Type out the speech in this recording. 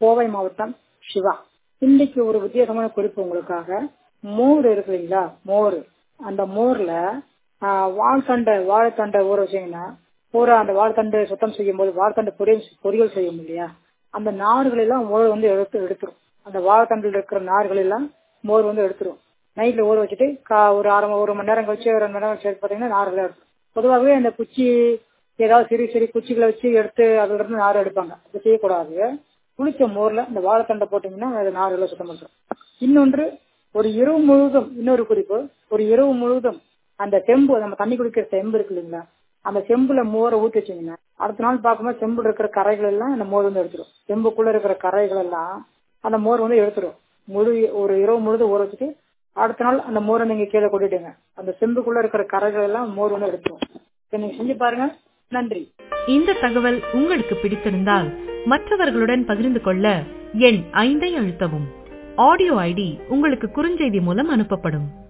கோவை மாவட்டம் சிவா இன்னைக்கு ஒரு வித்தியாசமான குறிப்பு உங்களுக்காக மோர் இருக்கு இல்லைங்களா மோர் அந்த மோர்ல ஆஹ், வாழைத்தண்டை வாழைத்தண்டை ஊற வச்சீங்கன்னா பூரா அந்த வாழைத்தண்டு சுத்தம் செய்யும் போது வாழைத்தண்டு பொரியல் பொரியல் செய்யும் இல்லையா அந்த நார்கள் எல்லாம் மோர் வந்து எடுத்து எடுத்துரும் அந்த வாழைத்தண்டில் இருக்கிற நார்கள் எல்லாம் மோர் வந்து எடுத்துரும் நைட்ல ஊற வச்சுட்டு கா ஒரு அரை ம- ஒரு மணி நேரம் கழிச்சு ஒரு ரெண்டு மணி நேரம் கழிச்சு பார்த்தீங்கன்னா நார்கள் எடுத்துரும் பொதுவாகவே அந்த குச்சி ஏதாவது சிறு சிறு குச்சிகளை வச்சு எடுத்து அதுல இருந்து நார் எடுப்பாங்க அது செய்யக்கூடாது புளிச்ச மோர்ல இந்த வாழைத்தண்டை போட்டீங்கன்னா அது நாரெல்லாம் சுத்தம் பண்ணுறோம் இன்னொன்று ஒரு இரவு முழுவதும் இன்னொரு குறிப்பு ஒரு இரவு முழுவதும் அந்த செம்பு நம்ம தண்ணி குடிக்கிற செம்பு இருக்கு இல்லைங்களா அந்த செம்புல மோரை ஊற்றி வச்சீங்கன்னா அடுத்த நாள் பார்க்கும்போது செம்புல இருக்கிற கரைகள் எல்லாம் அந்த மோர் வந்து எடுத்துரும் செம்புக்குள்ள இருக்கிற கரைகள் எல்லாம் அந்த மோர் வந்து எடுத்துரும் முழு ஒரு இரவு முழுதும் ஊற வச்சுட்டு அடுத்த நாள் அந்த மோரை நீங்க கீழே கொட்டிடுங்க அந்த செம்புக்குள்ள இருக்கிற கரைகள் எல்லாம் மோர் வந்து எடுத்துரும் இதை நீங்க செஞ்சு பாருங்க நன்றி இந்த தகவல் உங்களுக்கு பிடித்திருந்தால் மற்றவர்களுடன் பகிர்ந்து கொள்ள எண் ஐந்தை அழுத்தவும் ஆடியோ ஐடி உங்களுக்கு குறுஞ்செய்தி மூலம் அனுப்பப்படும்